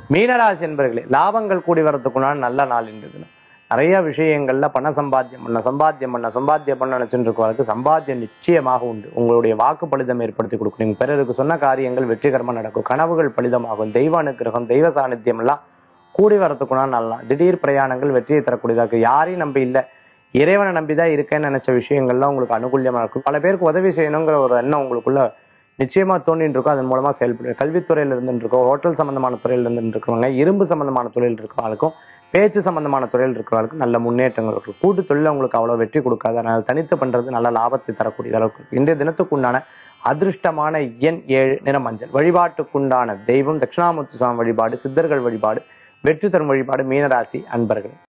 மீனராசி என்பர்களே லாபங்கள் கூடி வரதுக்குண்டான நல்ல நாள் இன்றது நிறைய விஷயங்கள்ல பண சம்பாத்தியம் பண்ண சம்பாத்தியம் பண்ண சம்பாத்தியம் பண்ண நினைச்சுட்டு இருக்கவங்களுக்கு சம்பாத்தியம் நிச்சயமாக உண்டு உங்களுடைய வாக்கு பலிதம் ஏற்படுத்தி கொடுக்கும் நீங்க பிறருக்கு சொன்ன காரியங்கள் வெற்றிகரமா நடக்கும் கனவுகள் பலிதமாகும் தெய்வ அனுக்கிரகம் தெய்வ சாநித்தியம் எல்லாம் கூடி வரத்துக்குண்டான நல்லா திடீர் பிரயாணங்கள் வெற்றியை தரக்கூடியதா இருக்கு யாரையும் நம்பி இல்லை இறைவனை நம்பிதான் இருக்கேன்னு நினைச்ச விஷயங்கள்லாம் உங்களுக்கு அனுகூலியமா இருக்கும் பல பேருக்கு உதவி செய்யணுங்கிற ஒரு எண்ணம் உங்களுக்குள்ள நிச்சயமா தோண்டிட்டு இருக்கும் அதன் மூலமா செயல்படும் கல்வித்துறையில இருந்துட்டு இருக்கோம் ஹோட்டல் சம்பந்தமான துறையில இருந்துட்டு இருக்கிறவங்க இரும்பு சம்பந்தமான துறையில் இருக்கிறவங்களுக்கும் பேச்சு சம்பந்தமான துறையில் இருக்கிறவங்களுக்கும் நல்ல முன்னேற்றங்கள் இருக்கும் கூட்டு தொழில் உங்களுக்கு அவ்வளவு வெற்றி கொடுக்காது அதனால தனித்து பண்றது நல்ல லாபத்தை தரக்கூடிய அளவுக்கு இருக்கு. இன்றைய தினத்துக்குண்டான அதிர்ஷ்டமான எண் ஏழு நிற மஞ்சள் வழிபாட்டுக்குண்டான தெய்வம் தட்சிணாமூர்த்தி சுவாமி வழிபாடு சித்தர்கள் வழிபாடு வெற்றி தரும் வழிபாடு மீனராசி அன்பர்கள்